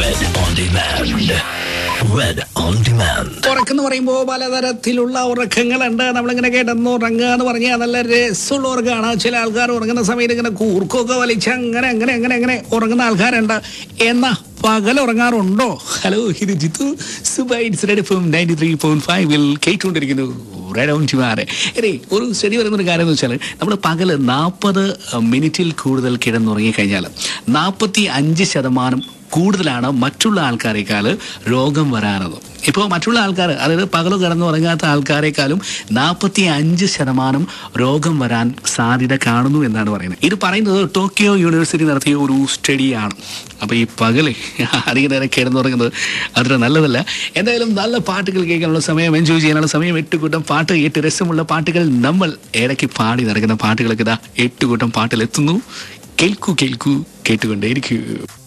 Red on demand. Red on demand. ഉറക്കെന്ന് പറയുമ്പോൾ പലതരത്തിലുള്ള ഉറക്കങ്ങളുണ്ട് നമ്മളിങ്ങനെ കിടന്ന് ഉറങ്ങുക എന്ന് പറഞ്ഞാൽ നല്ല രസമുള്ള ഉറക്കമാണ് ചില ആൾക്കാർ ഉറങ്ങുന്ന സമയത്ത് ഇങ്ങനെ കൂർക്കൊക്കെ വലിച്ച് അങ്ങനെ അങ്ങനെ അങ്ങനെ അങ്ങനെ ഉറങ്ങുന്ന ആൾക്കാരുണ്ട് എന്നാ പകൽ ഉറങ്ങാറുണ്ടോ ഹലോ ഇത് ജിത്തു സുബൈറ്റ്സ് red F ninety three point ഫൈവിൽ കേട്ടുകൊണ്ടിരിക്കുന്നു റെഡ് ഓൺ ടിമാരെ ഇനി ഒരു സ്റ്റഡി പറയുന്ന ഒരു കാര്യം എന്ന് വെച്ചാൽ നമ്മൾ പകൽ നാൽപ്പത് മിനിറ്റിൽ കൂടുതൽ കിടന്നുറങ്ങി കഴിഞ്ഞാൽ നാൽപ്പത്തി അഞ്ച് ശതമാനം കൂടുതലാണ് മറ്റുള്ള ആൾക്കാരെക്കാൾ രോഗം വരാനത് ഇപ്പോൾ മറ്റുള്ള ആൾക്കാർ അതായത് പകൽ കിടന്നുറങ്ങാത്ത ആൾക്കാരെക്കാളും നാൽപ്പത്തി അഞ്ച് ശതമാനം രോഗം വരാൻ സാധ്യത കാണുന്നു എന്നാണ് പറയുന്നത് ഇത് പറയുന്നത് ടോക്കിയോ യൂണിവേഴ്സിറ്റി നടത്തിയ ഒരു സ്റ്റഡിയാണ് അപ്പോൾ ഈ പകല് അധികം നേരം കിടന്നുറങ്ങുന്നത് അത്ര നല്ലതല്ല എന്തായാലും നല്ല പാട്ടുകൾ കേൾക്കാനുള്ള സമയം എൻജോയ് ചെയ്യാനുള്ള സമയം എട്ട് കൂട്ടം പാട്ട് എട്ട് രസമുള്ള പാട്ടുകൾ നമ്മൾ ഇടയ്ക്ക് പാടി നടക്കുന്ന പാട്ടുകളൊക്കെ ഇതാ എട്ട് കൂട്ടം പാട്ടിൽ എത്തുന്നു കേൾക്കൂ കേൾക്കൂ കേട്ടുകൊണ്ടേയിരിക്കൂ